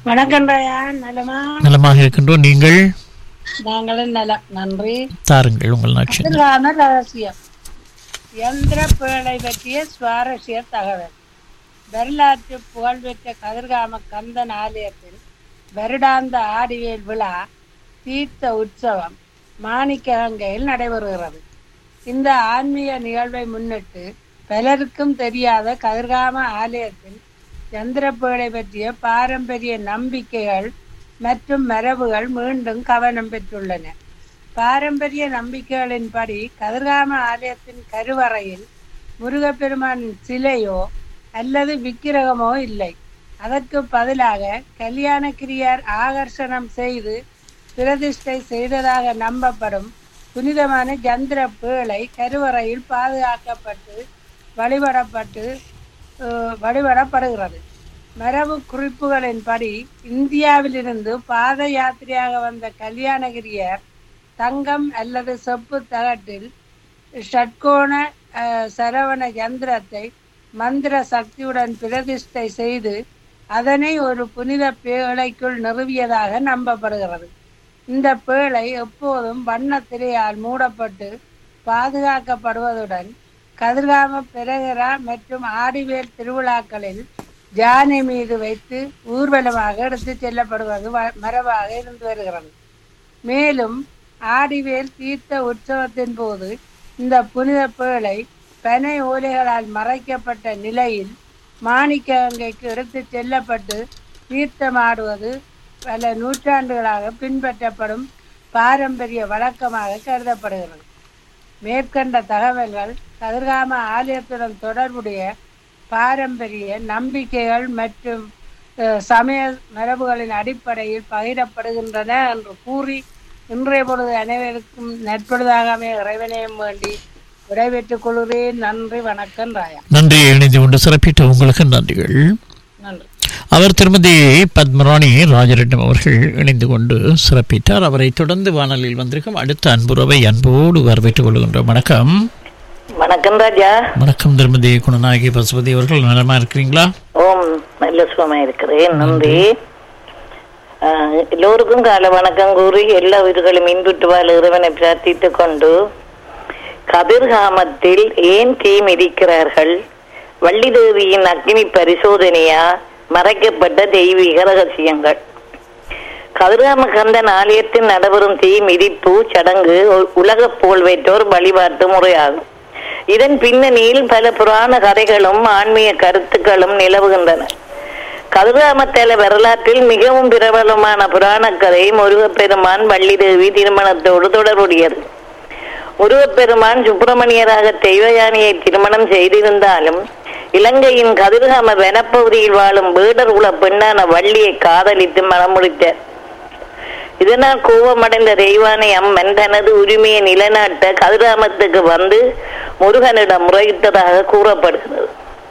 வணக்கம் ராயா நலமா நலமாக இருக்கின்றோம் நீங்கள் நாங்களும் நலம் நன்றி தாருங்கள் உங்கள் நட்சத்திரம் இதற்கான ரகசியம் யந்திர பேழை பற்றிய சுவாரஸ்ய தகவல் வரலாற்று புகழ்பெற்ற கதிர்காம கந்தன் ஆலயத்தில் வருடாந்த ஆடிவேல் விழா தீர்த்த உற்சவம் மாணிக்ககங்கையில் நடைபெறுகிறது இந்த ஆன்மீக நிகழ்வை முன்னிட்டு பலருக்கும் தெரியாத கதிர்காம ஆலயத்தில் சந்திரப்பேழை பற்றிய பாரம்பரிய நம்பிக்கைகள் மற்றும் மரபுகள் மீண்டும் கவனம் பெற்றுள்ளன பாரம்பரிய நம்பிக்கைகளின்படி கதிர்காம ஆலயத்தின் கருவறையில் முருகப்பெருமானின் சிலையோ அல்லது விக்கிரகமோ இல்லை அதற்கு பதிலாக கல்யாணக்கிரியார் ஆகர்ஷணம் செய்து பிரதிஷ்டை செய்ததாக நம்பப்படும் புனிதமான சந்திர பேழை கருவறையில் பாதுகாக்கப்பட்டு வழிபடப்பட்டு அஹ், வழிபடப்படுகிறது மரபு குறிப்புகளின்படி இந்தியாவிலிருந்து பாத யாத்திரையாக வந்த கல்யாணகிரியார் தங்கம் அல்லது செப்பு தகட்டில் ஷட்கோண அஹ், சரவண யந்திரத்தை மந்திர சக்தியுடன் பிரதிஷ்டை செய்து அதனை ஒரு புனித பேழைக்குள் நிறுவியதாக நம்பப்படுகிறது இந்த பேழை எப்போதும் வண்ண திரையால் மூடப்பட்டு பாதுகாக்கப்படுவதுடன் கதிர்காம பெரகரா மற்றும் ஆடிவேல் திருவிழாக்களில் ஜானை மீது வைத்து ஊர்வலமாக எடுத்துச் செல்லப்படுவது வ- மரபாக இருந்து வருகிறது மேலும் ஆடிவேல் தீர்த்த உற்சவத்தின் போது இந்த புனித பேழை பனை ஓலைகளால் மறைக்கப்பட்ட நிலையில் மாணிக்கங்கைக்கு எடுத்துச் செல்லப்பட்டு தீர்த்தமாடுவது பல நூற்றாண்டுகளாக பின்பற்றப்படும் பாரம்பரிய வழக்கமாக கருதப்படுகிறது மேற்கண்ட தகவல்கள் கதிர்காம ஆலயத்துடன் தொடர்புடைய பாரம்பரிய நம்பிக்கைகள் மற்றும் அஹ், சமய மரபுகளின் அடிப்படையில் பகிரப்படுகின்றன என்று கூறி இன்றைய பொழுது அனைவருக்கும் நற்பொழுதாக அமைய இறைவனையும் வேண்டி விடைபெற்றுக் கொள்கிறேன் நன்றி வணக்கம் ராயா நன்றி இணைந்து கொண்டு சிறப்பித்த உங்களுக்கு நன்றிகள் நன்றி அவர் திருமதி பத்மராணி ராஜரெட்டம் அவர்கள் இணைந்து கொண்டு சிறப்பித்தார் அவரை தொடர்ந்து வானொலியில் வந்திருக்கும் அடுத்த அன்புறவை அன்போடு வரவேற்றுக் கொள்கின்றோம் வணக்கம் வணக்கம் ராஜா வணக்கம் திருமதி குணநாயகி பசுபதி அவர்கள் நலமா இருக்கிறீங்களா ஓம் நல்ல சுகமா இருக்கிறேன் நன்றி ஆஹ், எல்லோருக்கும் கால வணக்கம் கூறி எல்லா உயிர்களும் இன்புட்டு வாழ இறைவனை பிரார்த்தித்துக் கொண்டு கதிர்காமத்தில் ஏன் தீ மிதிக்கிறார்கள் வள்ளி தேவியின் அக்னி பரிசோதனையா மறைக்கப்பட்ட தெய்வீக ரகசியங்கள் கதிர்காம கந்தன் ஆலயத்தில் நடைபெறும் தீ மிதிப்பு சடங்கு உ- உலக புகழ்பெற்றோர் வழிபாட்டு முறையாகும் இதன் பின்னணியில் பல புராண கதைகளும் ஆன்மீக கருத்துக்களும் நிலவுகின்றன கதிர்காமத்தல வரலாற்றில் மிகவும் பிரபலமான புராண கதை முருகப்பெருமான் வள்ளி தேவி திருமணத்தோடு தொடர்புடையது முருகப்பெருமான் சுப்பிரமணியராக தெய்வயானியை திருமணம் செய்திருந்தாலும் இலங்கையின் கதிர்காம வனப்பகுதியில் வாழும் வேடர் குல பெண்ணான வள்ளியை காதலித்து மனம் முடித்தார் இதனால் கோபமடைந்த தெய்வானை அம்மன் தனது உரிமையை நிலைநாட்ட கதிராமத்துக்கு வந்து முருகனிடம் முறையிட்டதாக கூறப்படுகிறது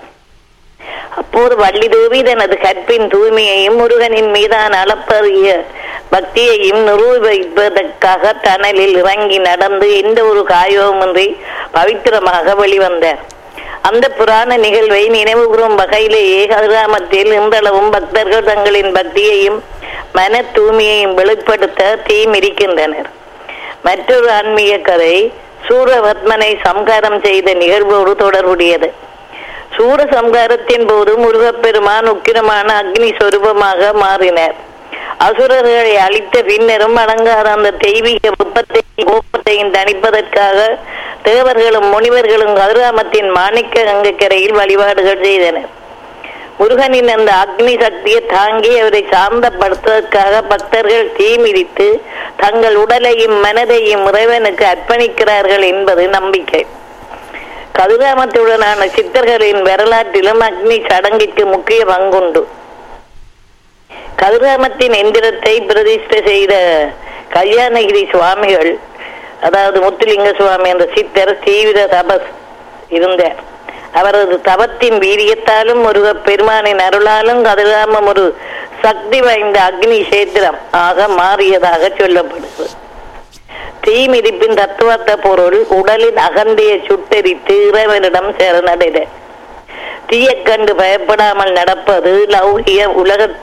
அப்போது வள்ளி தேவி தனது கற்பின் தூய்மையையும் முருகனின் மீதான அளப்பரிய பக்தியையும் நிரூபிப்பதற்காக தணலில் இறங்கி நடந்து எந்த ஒரு காயமுமின்றி பவித்திரமாக வெளிவந்தார் அந்த புராண நிகழ்வை நினைவுகூரும் வகையிலேயே கதிராமத்தில் இன்றளவும் பக்தர்கள் தங்களின் பக்தியையும் மன தூய்மையையும் வெளிப்படுத்த தீமிரிக்கின்றனர் மற்றொரு ஆன்மீக கதை சூரபத்மனை சம்காரம் செய்த நிகழ்வோடு தொடர்புடையது சூர சம்காரத்தின் போது முருகப்பெருமான் உக்கிரமான அக்னி சொரூபமாக மாறினார் அசுரர்களை அழித்த பின்னரும் அடங்காத அந்த தெய்வீக வெப்பத்தையும் கோபத்தையும் தணிப்பதற்காக தேவர்களும் முனிவர்களும் கதிராமத்தின் மாணிக்க கங்கைக்கரையில் வழிபாடுகள் செய்தனர் முருகனின் அந்த அக்னி சக்தியை தாங்கி அவரை சாந்தப்படுத்துவதற்காக பக்தர்கள் தீ மிதித்து தங்கள் உடலையும் மனதையும் இறைவனுக்கு அர்ப்பணிக்கிறார்கள் என்பது நம்பிக்கை கதிராமத்துடனான சித்தர்களின் வரலாற்றிலும் அக்னி சடங்கிற்கு முக்கிய பங்குண்டு கதிராமத்தின் எந்திரத்தை பிரதிஷ்டை செய்த கல்யாணகிரி சுவாமிகள் அதாவது முத்துலிங்க சுவாமி என்ற சித்தர் தீவிர தபஸ் இருந்தார் அவரது தவத்தின் வீரியத்தாலும் முருகப் பெருமானின் அருளாலும் கதிராமம் ஒரு சக்தி வாய்ந்த அக்னி சேத்திரம் ஆக மாறியதாக சொல்லப்படுகிறது தீ மிதிப்பின் தத்துவத்த பொருள் உடலின் அகந்தையை சுட்டெரித்து இறைவனிடம் சரணடைத தீயக் கண்டு பயப்படாமல் நடப்பது லௌகிய உலகத்தில்